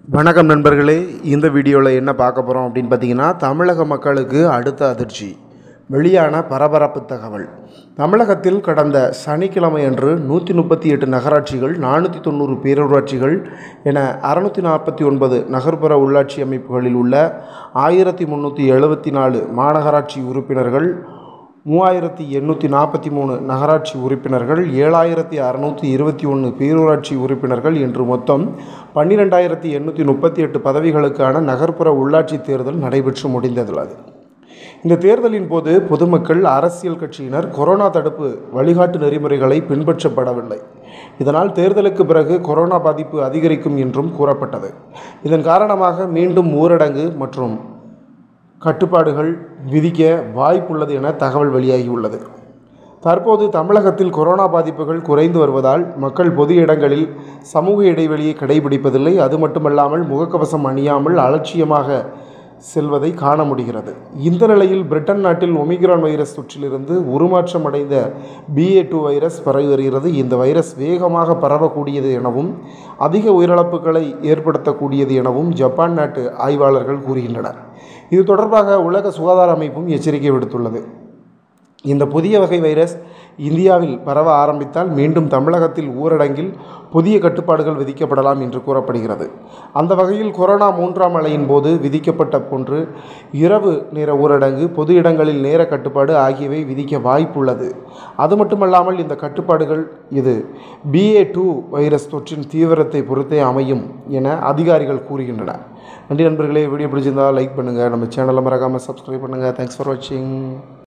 வணக்கம் நண்பர்களே இந்த வீடியோவில் என்ன பார்க்க போகிறோம் அப்படின்னு பார்த்தீங்கன்னா தமிழக மக்களுக்கு அடுத்த அதிர்ச்சி வெளியான பரபரப்பு தகவல் தமிழகத்தில் கடந்த சனிக்கிழமை அன்று நூற்றி முப்பத்தி எட்டு நகராட்சிகள் நானூற்றி தொண்ணூறு பேரூராட்சிகள் என அறுநூற்றி நாற்பத்தி ஒன்பது நகர்ப்புற உள்ளாட்சி அமைப்புகளில் உள்ள ஆயிரத்தி முந்நூற்றி எழுபத்தி நாலு மாநகராட்சி உறுப்பினர்கள் மூவாயிரத்தி எண்ணூற்றி நாற்பத்தி மூணு நகராட்சி உறுப்பினர்கள் ஏழாயிரத்தி அறநூற்றி இருபத்தி ஒன்று பேரூராட்சி உறுப்பினர்கள் என்று மொத்தம் பன்னிரெண்டாயிரத்தி எண்ணூற்றி முப்பத்தி எட்டு பதவிகளுக்கான நகர்ப்புற உள்ளாட்சி தேர்தல் நடைபெற்று முடிந்ததுள்ளது இந்த தேர்தலின் போது பொதுமக்கள் அரசியல் கட்சியினர் கொரோனா தடுப்பு வழிகாட்டு நெறிமுறைகளை பின்பற்றப்படவில்லை இதனால் தேர்தலுக்கு பிறகு கொரோனா பாதிப்பு அதிகரிக்கும் என்றும் கூறப்பட்டது இதன் காரணமாக மீண்டும் ஊரடங்கு மற்றும் கட்டுப்பாடுகள் விதிக்க வாய்ப்புள்ளது என தகவல் வெளியாகியுள்ளது தற்போது தமிழகத்தில் கொரோனா பாதிப்புகள் குறைந்து வருவதால் மக்கள் பொது இடங்களில் சமூக இடைவெளியை கடைபிடிப்பதில்லை அது மட்டுமல்லாமல் முகக்கவசம் அணியாமல் அலட்சியமாக செல்வதை காண முடிகிறது இந்த நிலையில் பிரிட்டன் நாட்டில் ஒமிக்ரான் வைரஸ் தொற்றிலிருந்து உருமாற்றம் அடைந்த பிஏ டூ வைரஸ் பரவி வருகிறது இந்த வைரஸ் வேகமாக பரவக்கூடியது எனவும் அதிக உயிரிழப்புகளை ஏற்படுத்தக்கூடியது எனவும் ஜப்பான் நாட்டு ஆய்வாளர்கள் கூறுகின்றனர் இது தொடர்பாக உலக சுகாதார அமைப்பும் எச்சரிக்கை விடுத்துள்ளது இந்த புதிய வகை வைரஸ் இந்தியாவில் பரவ ஆரம்பித்தால் மீண்டும் தமிழகத்தில் ஊரடங்கில் புதிய கட்டுப்பாடுகள் விதிக்கப்படலாம் என்று கூறப்படுகிறது அந்த வகையில் கொரோனா மூன்றாம் அலையின் போது விதிக்கப்பட்ட போன்று இரவு நேர ஊரடங்கு பொது இடங்களில் நேர கட்டுப்பாடு ஆகியவை விதிக்க வாய்ப்புள்ளது அது மட்டுமல்லாமல் இந்த கட்டுப்பாடுகள் இது பிஏ டூ வைரஸ் தொற்றின் தீவிரத்தை பொறுத்தே அமையும் என அதிகாரிகள் கூறுகின்றனர் நன்றி நண்பர்களே வீடியோ பிடிச்சிருந்தால் லைக் பண்ணுங்கள் நம்ம சேனலை மறக்காமல் சப்ஸ்கிரைப் பண்ணுங்கள் தேங்க்ஸ் ஃபார் வாட்சிங்